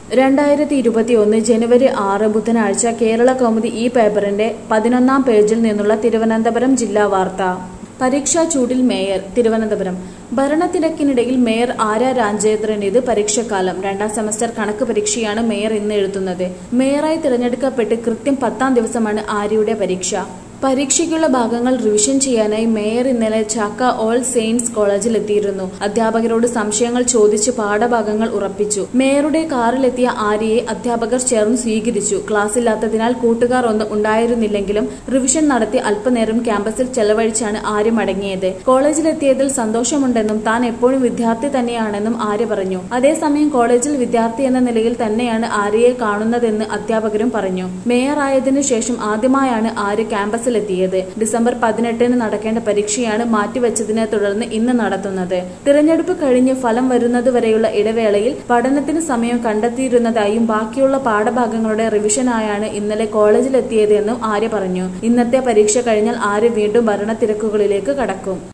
രണ്ടായിരത്തി ഇരുപത്തിയൊന്ന് ജനുവരി ആറ് ബുധനാഴ്ച കേരള കൗമുദി ഈ പേപ്പറിന്റെ പതിനൊന്നാം പേജിൽ നിന്നുള്ള തിരുവനന്തപുരം ജില്ലാ വാർത്ത പരീക്ഷാ ചൂടിൽ മേയർ തിരുവനന്തപുരം ഭരണത്തിരക്കിനിടയിൽ മേയർ ആര്യ രാജേന്ദ്രനിത് പരീക്ഷക്കാലം രണ്ടാം സെമസ്റ്റർ കണക്ക് പരീക്ഷയാണ് മേയർ ഇന്ന് എഴുതുന്നത് മേയറായി തിരഞ്ഞെടുക്കപ്പെട്ട് കൃത്യം പത്താം ദിവസമാണ് ആര്യയുടെ പരീക്ഷ പരീക്ഷയ്ക്കുള്ള ഭാഗങ്ങൾ റിവിഷൻ ചെയ്യാനായി മേയർ ഇന്നലെ ചാക്ക ഓൾ സെയിന്റ്സ് കോളേജിൽ എത്തിയിരുന്നു അധ്യാപകരോട് സംശയങ്ങൾ ചോദിച്ച് പാഠഭാഗങ്ങൾ ഉറപ്പിച്ചു മേയറുടെ കാറിലെത്തിയ ആര്യയെ അധ്യാപകർ ചേർന്ന് സ്വീകരിച്ചു ക്ലാസ്സില്ലാത്തതിനാൽ കൂട്ടുകാർ ഒന്നും ഉണ്ടായിരുന്നില്ലെങ്കിലും റിവിഷൻ നടത്തി അല്പനേരം ക്യാമ്പസിൽ ചെലവഴിച്ചാണ് ആര്യ മടങ്ങിയത് കോളേജിലെത്തിയതിൽ സന്തോഷമുണ്ടെന്നും താൻ എപ്പോഴും വിദ്യാർത്ഥി തന്നെയാണെന്നും ആര്യ പറഞ്ഞു അതേസമയം കോളേജിൽ വിദ്യാർത്ഥി എന്ന നിലയിൽ തന്നെയാണ് ആര്യയെ കാണുന്നതെന്ന് അധ്യാപകരും പറഞ്ഞു മേയർ ആയതിനു ശേഷം ആദ്യമായാണ് ആര്യ ക്യാമ്പസിലെത്തിയത് ഡിസംബർ പതിനെട്ടിന് നടക്കേണ്ട പരീക്ഷയാണ് മാറ്റിവെച്ചതിനെ തുടർന്ന് ഇന്ന് നടത്തുന്നത് തിരഞ്ഞെടുപ്പ് കഴിഞ്ഞ് ഫലം വരുന്നതുവരെയുള്ള ഇടവേളയിൽ പഠനത്തിന് സമയം കണ്ടെത്തിയിരുന്നതായും ബാക്കിയുള്ള പാഠഭാഗങ്ങളുടെ റിവിഷനായാണ് ഇന്നലെ കോളേജിലെത്തിയതെന്നും ആര്യ പറഞ്ഞു ഇന്നത്തെ പരീക്ഷ കഴിഞ്ഞാൽ ആര്യ വീണ്ടും ഭരണത്തിരക്കുകളിലേക്ക് കടക്കും